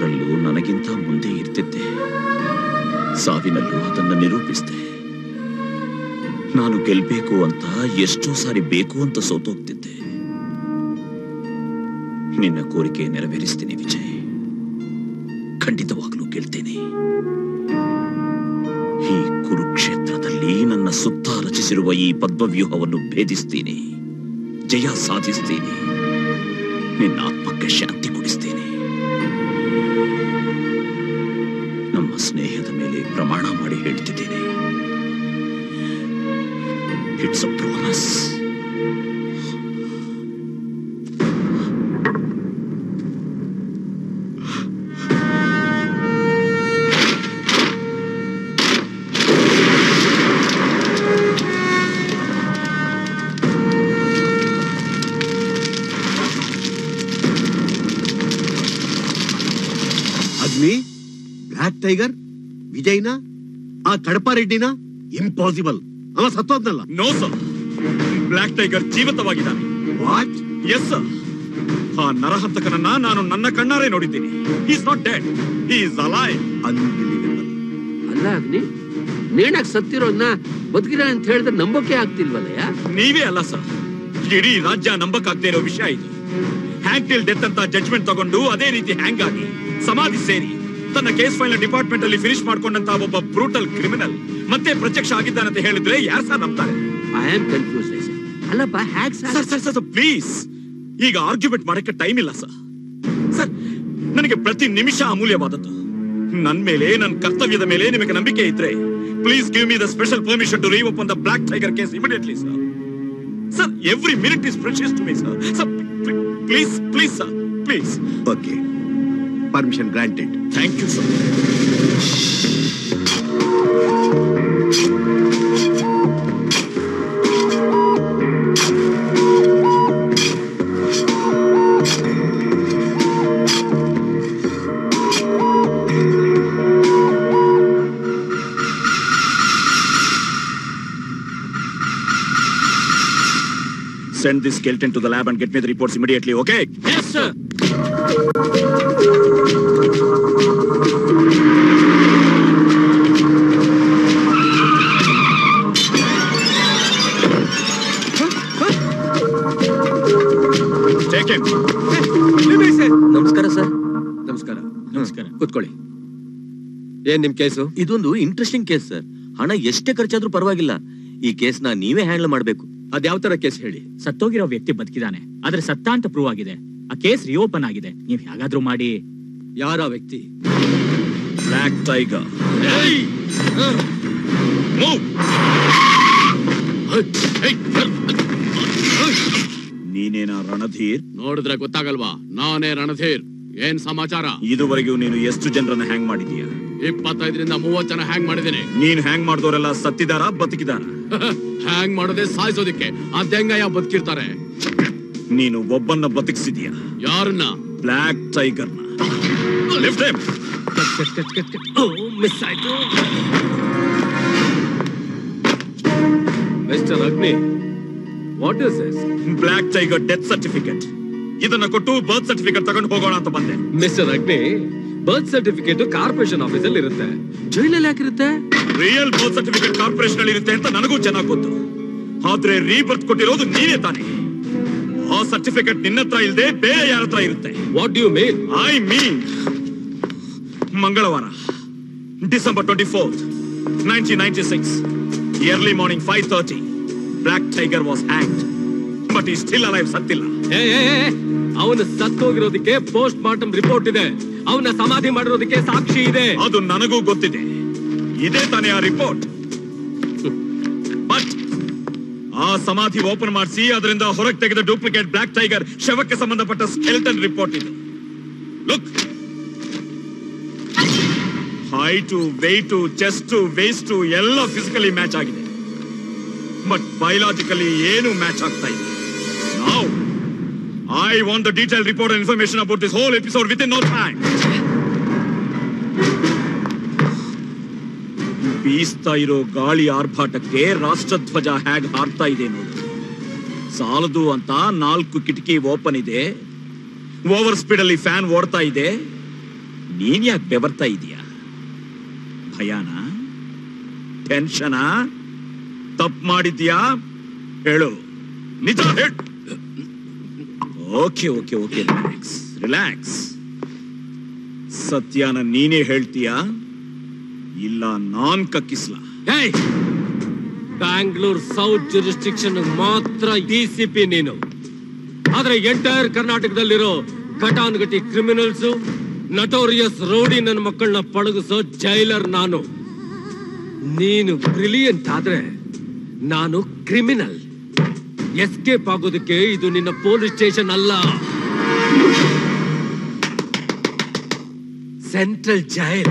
ಎಲ್ಲದರಲ್ಲೂ ನನಗಿಂತ ಮುಂದೆ ಇರ್ತಿದ್ದೆ ಸಾವಿನಲ್ಲೂ ಅದನ್ನ ನಿರೂಪಿಸಿದೆ ನಾನು ಗೆಲ್ಬೇಕು ಅಂತ ಎಷ್ಟೋ ಸಾರಿ ಬೇಕು ಅಂತ ಸೋತೋಗ್ತಿದ್ದೆ ನಿನ್ನ ಕೋರಿಕೆ ನೆರವೇರಿಸ್ತೀನಿ ವಿಜಯ್ ಖಂಡಿತವಾಗ್ಲೂ ಗೆಲ್ತೇನೆ ಈ ಕುರುಕ್ಷೇತ್ರದಲ್ಲಿ ನನ್ನ ಸುತ್ತ ರಚಿಸಿರುವ ಈ ಪದ್ಮವ್ಯೂಹವನ್ನು ಭೇದಿಸ್ತೀನಿ ಜಯ ಸಾಧಿಸ್ತೀನಿ ನಿನ್ನ ಆತ್ಮಕ್ಕೆ ಶಾಂತಿ ಕೊಡಿಸ್ತೀನಿ ನಮ್ಮ ಸ್ನೇಹದ ಮೇಲೆ ಪ್ರಮಾಣ ಮಾಡಿ ಹೇಳ್ತಿದ್ದೀನಿ it's a promise Agni Black Tiger ವಿಜಯ್ನ ಆ ಕಡಪ ರೆಡ್ಡಿನ ಇಂಪಾಸಿಬಲ್ ಅವ ಸತ್ತೋದ್ನಲ್ಲ ನೋ ಸರ್ ಬ್ಲ್ಯಾಕ್ ಟೈಗರ್ ಜೀವಿತವಾಗಿದ್ದಾನೆ ವಾಟ್ ಎಸ್ ಸರ್ ಆ ನರಹಂತಕನನ್ನ ನಾನು ನನ್ನ ಕಣ್ಣಾರೆ ನೋಡಿದ್ದೀನಿ is not dead is alive unbelievable ಅಲ್ಲ ಅಗ್ನಿ ನೇಣಾಕ್ ಸತ್ತಿರೋನ್ನ ಬದುಕಿರ ಅಂತ ಹೇಳಿದ್ರೆ ನಂಬೋಕೆ ಆಗ್ತಿಲ್ವಲ್ಲಯ್ಯ ನೀವೇ ಅಲ್ಲ ಸರ್ ಇಡೀ ರಾಜ್ಯ ನಂಬಕ್ಕಾಗದೇ ಇರೋ ವಿಷಯ ಇದು ಹ್ಯಾಂಗ್ ಟಿಲ್ ಡೆತ್ ಅಂತ ಜಡ್ಜ್ಮೆಂಟ್ ತಗೊಂಡು ಅದೇ ರೀತಿ ಹ್ಯಾಂಗ್ ಆಗಿ ಸಮಾಧಿ ಸೇರಿ ತನ್ನ ಕೇಸ್ ಫೈಲ್ ಡಿಪಾರ್ಟ್ಮೆಂಟ್ ಅಲ್ಲಿ ಫಿನಿಶ್ ಮಾಡ್ಕೊಂಡಂತ ಒಬ್ಬ ಬ್ರೂಟಲ್ ಕ್ರಿಮಿನಲ್ ಮತ್ತೆ ಪ್ರತ್ಯಕ್ಷ ಆಗಿದ್ದಾನಂತ ಹೇಳಿದ್ರೆ ಯಾರು ಸರ್ ನಂಬ್ತಾರೆ ಐ ಆಮ್ ಕನ್ಫ್ಯೂಸ್ ಅಲ್ಲಪ್ಪ ಹ್ಯಾಕ್ ಸರ್ ಸರ್ ಸರ್ ಪ್ಲೀಸ್ ಈಗ ಆರ್ಗ್ಯುಮೆಂಟ್ ಮಾಡಕ್ಕೆ ಟೈಮ್ ಇಲ್ಲ ಸರ್ ಸರ್ ನನಗೆ ಪ್ರತಿ ನಿಮಿಷ ಅಮೂಲ್ಯವಾದದ್ದು ನನ್ ಮೇಲೆ ನನ್ನ ಕರ್ತವ್ಯದ ಮೇಲೆ ನಿಮಗೆ ನಂಬಿಕೆ ಇದ್ರೆ please give me the special permission to reopen the Black Tiger case immediately sir sir every minute is precious to me sir sir please please sir please okay permission granted thank you sir Send this skeleton to the lab and get me the reports immediately, okay? Yes, sir. Take him. ನಮಸ್ಕಾರ sir ನಮಸ್ಕಾರ ನಮಸ್ಕಾರ ಕೂತ್ಕೊಳ್ಳಿ ಏನ್ ನಿಮ್ case ಇದೊಂದು interesting case sir ಹಣ ಎಷ್ಟೇ ಖರ್ಚಾದ್ರೂ ಪರವಾಗಿಲ್ಲ ಈ ಕೇಸ್ನ ನೀವೇ ಹ್ಯಾಂಡಲ್ ಮಾಡಬೇಕು ಅದ್ಯಾವ ತರ ಕೇಸ್ ಹೇಳಿ ಸತ್ತೋಗಿರೋ ವ್ಯಕ್ತಿ ಬದುಕಿದಾನೆ ಆದ್ರೆ ಸತ್ತ ಅಂತ ಪ್ರೂವ್ ಆಗಿದೆ ಆ ಕೇಸ್ ರಿಓಪನ್ ಆಗಿದೆ ನೀವ್ ಹೇಗಾದ್ರೂ ಮಾಡಿ ಯಾರ ವ್ಯಕ್ತಿ Black Tiger. Move! ನೀನೇನಾ ರಣಧೀರ್ ನೋಡಿದ್ರೆ ಗೊತ್ತಾಗಲ್ವಾ ನಾನೇ ರಣಧೀರ್ ಏನ್ ಸಮಾಚಾರ ಇದುವರೆಗೂ ನೀನು ಎಷ್ಟು ಜನರನ್ನ ಹ್ಯಾಂಗ್ ಮಾಡಿದೀಯ ಇಪ್ಪತ್ತೈದರಿಂದ ಮೂವತ್ ಜನ ಹ್ಯಾಂಗ್ ಮಾಡಿದ್ದೀನಿ ನೀನ್ ಹ್ಯಾಂಗ್ ಮಾಡಿದವರೆಲ್ಲ ಸತ್ತಿದಾರ ಬದುಕಿದಾರ ಹ್ಯಾಂಗ್ ಮಾಡೋದೇ ಸಾಯಿಸೋದಿಕ್ಕೆ ಅದ್ದೆಂಗಯ್ಯ ಬದುಕಿರ್ತಾರೆ ನೀನು ಒಬ್ಬನ್ನ ಬದುಕಿಸಿದೀಯ ಯಾರನ್ನ ಬ್ಲ್ಯಾಕ್ ಟೈಗರ್ನ ಲಿಫ್ಟ್ ಹಿಮ್ ಮಿಸ್ ಆಯ್ತು mister Agni what is this Black Tiger death certificate ಇದನ್ನ ಕೊಟ್ಟು ಬರ್ತ್ ಸರ್ಟಿಫಿಕೇಟ್ ತಗೊಂಡು ಹೋಗೋಣ ಅಂತ ಬಂದೆ ಮಿಸ್ಟರ್ ಅಗ್ನಿ ಬರ್ತ್ ಸರ್ಟಿಫಿಕೇಟ್ ಕಾರ್ಪೊರೇಷನ್ ಆಫೀಸ್ ಅಲ್ಲಿ ಇರುತ್ತೆ ಜೈಲಲ್ಲಿ ಯಾಕಿರುತ್ತೆ ರಿಯಲ್ ಬರ್ತ್ ಸರ್ಟಿಫಿಕೇಟ್ ಕಾರ್ಪೊರೇಷನ್ ಅಲ್ಲಿ ಇರುತ್ತೆ ಅಂತ ನನಗೂ ಚೆನ್ನಾಗಿ ಗೊತ್ತು ಆದ್ರೆ ರೀಬರ್ತ್ ಕೊಟ್ಟಿರೋದು ನೀನೇ ತಾನೆ ಆ ಸರ್ಟಿಫಿಕೇಟ್ ನಿನ್ನ ಹತ್ರ ಇಲ್ಲದೆ ಬೇರೆ ಯಾರ ಹತ್ರ ಇರುತ್ತೆ what you mean I mean ಮಂಗಳವಾರ December twenty fourth nineteen ninety six early morning five thirty Black Tiger was hanged but he still alive ಸತ್ತಿಲ್ಲ ಅವನು ಸತ್ತೋಗಿರೋದಕ್ಕೆ ಪೋಸ್ಟ್ ಮಾರ್ಟಮ್ ರಿಪೋರ್ಟ್ ಇದೆ ಅವನ ಸಮಾಧಿ ಮಾಡಿರೋದಕ್ಕೆ ಸಾಕ್ಷಿ ಇದೆ ಅದು ನನಗೂ ಗೊತ್ತಿದೆ ಇದೇ ತಾನೇ ಆ ರಿಪೋರ್ಟ್ ಬಟ್ ಆ ಸಮಾಧಿ ಓಪನ್ ಮಾಡಿಸಿ ಅದರಿಂದ ಹೊರಗೆ ತೆಗೆದ ಡೂಪ್ಲಿಕೇಟ್ ಬ್ಲಾಕ್ ಟೈಗರ್ ಶವಕ್ಕೆ ಸಂಬಂಧಪಟ್ಟ ಸ್ಕೆಲ್ಟನ್ ರಿಪೋರ್ಟ್ ಇದು look height weight chest waist ಎಲ್ಲ ಫಿಸಿಕಲಿ ಮ್ಯಾಚ್ ಆಗಿದೆ ಬಟ್ ಬಯೋಲಾಜಿಕಲಿ ಏನು ಮ್ಯಾಚ್ ಆಗ್ತಾ ಇಲ್ಲ ನಾವು I want the detail report information about this whole episode within no time ಬೀಸ್ತಾ ಇರೋ ಗಾಳಿ ಆರ್ಭಾಟಕ್ಕೆ ರಾಷ್ಟ್ರಧ್ವಜ ಹ್ಯಾಗ್ ಹಾರ್ತಾ ಇದೆ ನೋಡು ಸಾಲದು ಅಂತ ನಾಲ್ಕು ಕಿಟಕಿ ಓಪನ್ ಇದೆ ಓವರ್ ಸ್ಪೀಡ್ ಅಲ್ಲಿ ಫ್ಯಾನ್ ಓಡ್ತಾ ಇದೆ ನೀನ್ ಯಾಕೆ ಬೆವರ್ತಾ ಇದೀಯ ಭಯಾನ ಟೆನ್ಷನಾ ತಪ್ಪು ಮಾಡಿದ್ಯಾ ಹೇಳು ನಿಜ ಹೇಳು okay okay okay relax relax ಸತ್ಯನ ನೀನೇ ಹೇಳ್ತೀಯಾ ಇಲ್ಲ ನಾನ್ ಕಕ್ಕಿಸ್ಲಾ ಏಯ್ ಬ್ಯಾಂಗ್ಳೂರ್ ಸೌತ್ ಜುರಿಸ್ಟಿಕ್ಷನ್ ಮಾತ್ರ ಡಿ ಸಿ ಪಿ ನೀನು ಆದ್ರೆ ಎಂಟೈರ್ ಕರ್ನಾಟಕದಲ್ಲಿರೋ ಘಟಾನುಘಟಿ ಕ್ರಿಮಿನಲ್ಸ್ ನಟೋರಿಯಸ್ ರೌಡಿ ನನ್ನ ಮಕ್ಕಳನ್ನ ಪಳಗಿಸೋ ಜೈಲರ್ ನಾನು ನೀನು ಬ್ರಿಲಿಯಂಟ್ ಆದ್ರೆ ನಾನು ಕ್ರಿಮಿನಲ್ ಎಸ್ಕೇಪ್ ಆಗೋದಕ್ಕೆ ಇದು ನಿನ್ನ ಪೊಲೀಸ್ ಸ್ಟೇಷನ್ ಅಲ್ಲ central jail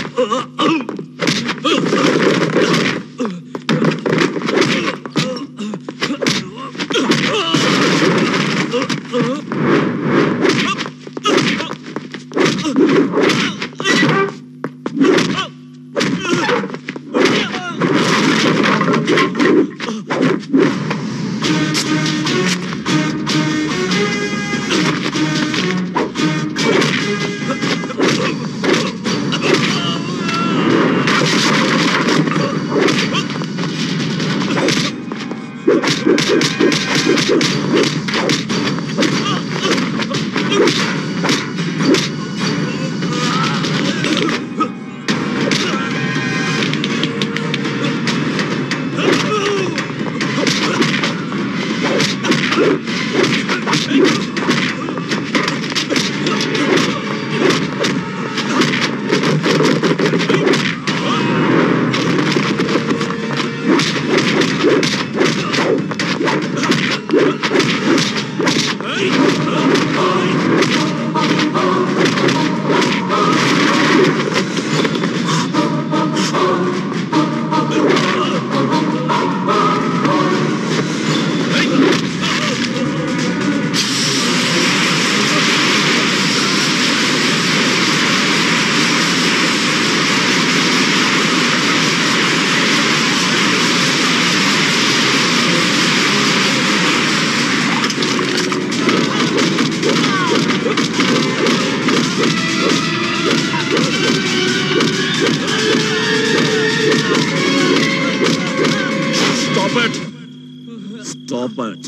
Stop it! Stop it!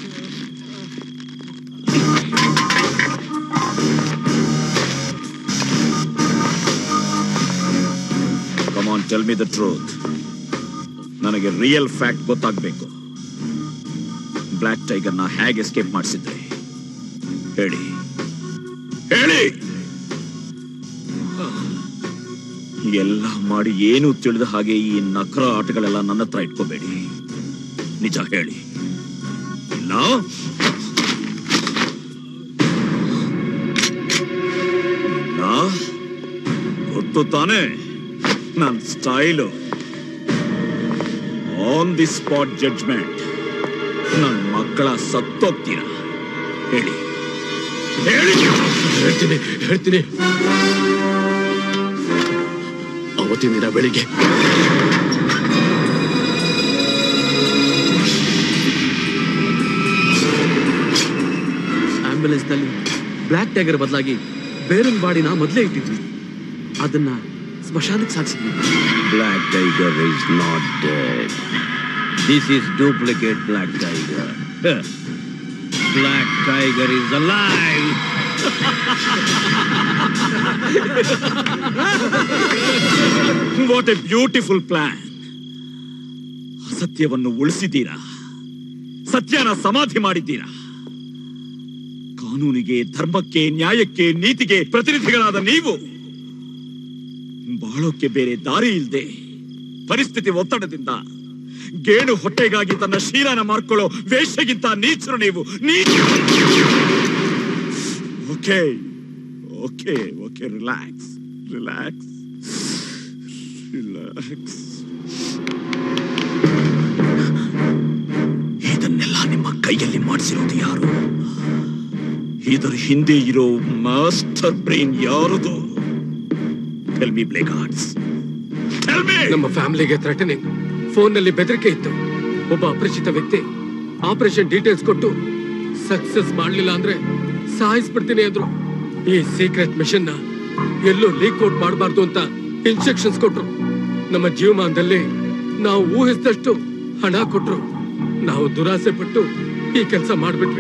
Come on, tell me the truth. ನನಗೆ ರಿಯಲ್ ಫ್ಯಾಕ್ಟ್ ಗೊತ್ತಾಗ್ಬೇಕು ಬ್ಲ್ಯಾಕ್ ಟೈಗರ್ನ ಹೇಗೆ ಎಸ್ಕೇಪ್ ಮಾಡಿಸಿದ್ರಿ ಹೇಳಿ ಹೇಳಿ ಎಲ್ಲ ಮಾಡಿ ಏನು ತಿಳಿದ ಹಾಗೆ ಈ ನಕರ ಆಟಗಳೆಲ್ಲ ನನ್ನ ಹತ್ರ ಇಟ್ಕೋಬೇಡಿ ನಿಜ ಹೇಳಿ ಇಲ್ಲ ಇಲ್ಲ ಗೊತ್ತು ತಾನೇ ನನ್ನ style on the spot judgement ನನ್ನ ಮಕ್ಕಳ ಸತ್ತೋಗ್ತೀರ ಹೇಳಿ ಹೇಳಿ ಹೇಳ್ತೀನಿ ಹೇಳ್ತೀನಿ ಅವತ್ತಿನ ದಿನ ಬೆಳಿಗ್ಗೆ ಆಂಬ್ಯುಲೆನ್ಸ್ ನಲ್ಲಿ ಬ್ಲ್ಯಾಕ್ ಟೈಗರ್ ಬದಲಾಗಿ ಬೇರೊಂದು ಬಾಡಿನ ಮೊದಲೇ ಇಟ್ಟಿದ್ವಿ ಅದನ್ನ ಸ್ಮಶಾನಕ್ಕೆ ಸಾಗಿಸಿದ್ವಿ Black Tiger is not dead. This is duplicate Black Tiger. Black Tiger is alive. What a beautiful plan ಅಸತ್ಯವನ್ನು ಉಳಿಸಿದ್ದೀರಾ ಸತ್ಯನ ಸಮಾಧಿ ಮಾಡಿದ್ದೀರಾ ಕಾನೂನಿಗೆ ಧರ್ಮಕ್ಕೆ ನ್ಯಾಯಕ್ಕೆ ನೀತಿಗೆ ಪ್ರತಿನಿಧಿಗಳಾದ ನೀವು ಬಾಳೋಕೆ ಬೇರೆ ದಾರಿ ಇಲ್ಲದೆ ಪರಿಸ್ಥಿತಿ ಒತ್ತಡದಿಂದ ಗೇಣು ಹೊಟ್ಟೆಗಾಗಿ ತನ್ನ ಶೀಲನ ಮಾರ್ಕೊಳ್ಳೋ ವೇಷಗಿಂತ ನೀಚರು ನೀವು okay okay okay relax relax relax ಇದನ್ನೆಲ್ಲ ನಿಮ್ಮ ಕೈಯಲ್ಲಿ ಮಾಡಿಸಿರೋದು ಯಾರು ಇದರ ಹಿಂದೆ ಇರೋ ಮಾಸ್ಟರ್ ಬ್ರೈನ್ ಯಾರದು tell me Blake arts tell me ನಮ್ಮ ಫ್ಯಾಮಿಲಿಗೆ ಥ್ರೆಟನಿಂಗ್ ಫೋನ್ ನಲ್ಲಿ ಬೆದರಿಕೆ ಇತ್ತು ಒಬ್ಬ ಅಪರಿಚಿತ ವ್ಯಕ್ತಿ ಆಪರೇಷನ್ ಡೀಟೇಲ್ಸ್ ಕೊಟ್ಟು ಸಕ್ಸಸ್ ಮಾಡ್ಲಿಲ್ಲ ಅಂದ್ರೆ ಸಾಯಿಸ್ಬಿಡ್ತೀನಿ ಅಂದ್ರು ಈ ಸೀಕ್ರೆಟ್ ಮಿಷನ್ ನ ಎಲ್ಲೂ ಲೀಕ್ ಔಟ್ ಮಾಡಬಾರ್ದು ಅಂತ ಇನ್ಸ್ಟ್ರಕ್ಷನ್ಸ್ ಕೊಟ್ರು ನಮ್ಮ ಜೀವಮಾನದಲ್ಲಿ ನಾವು ಊಹಿಸಿದಷ್ಟು ಹಣ ಕೊಟ್ರು ನಾವು ದುರಾಸೆ ಪಟ್ಟು ಈ ಕೆಲಸ ಮಾಡ್ಬಿಟ್ವಿ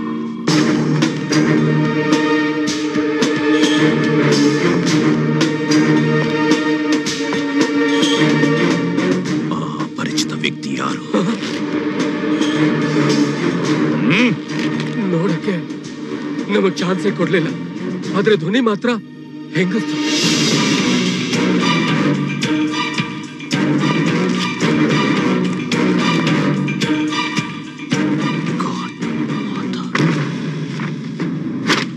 ಆ ಪರಿಚಿತ ವ್ಯಕ್ತಿ ಯಾರು ನೋಡಕ್ಕೆ ನಮಗ್ ಚಾನ್ಸೇ ಕೊಡ್ಲಿಲ್ಲ ಆದ್ರೆ ಧ್ವನಿ ಮಾತ್ರ ಹೆಂಗಸ್ತು